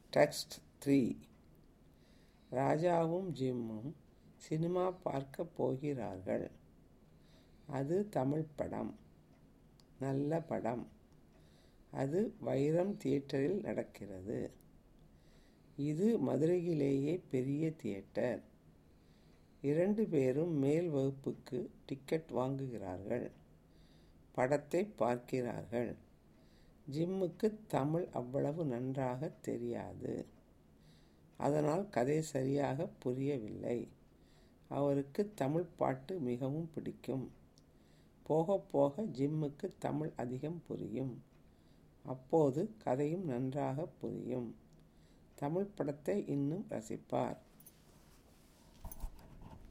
text three ராஜாவும் ஜிம்மும் cinema பார்க்க போகிறார்கள் அது தமிழ் படம் நல்ல படம் அது வைரம் தியேட்டரில் நடக்கிறது இது மதுரையிலேயே பெரிய தியேட்டர் இரண்டு பேரும் மேல் வகுப்புக்கு டிக்கெட் வாங்குகிறார்கள் படத்தை பார்க்கிறார்கள் ஜிம்முக்கு தமிழ் அவ்வளவு நன்றாக தெரியாது அதனால் கதை சரியாக புரியவில்லை அவருக்கு தமிழ் பாட்டு மிகவும் பிடிக்கும் போக போக ஜிம்முக்கு தமிழ் அதிகம் புரியும் அப்போது கதையும் நன்றாக புரியும் தமிழ் படத்தை இன்னும் ரசிப்பார்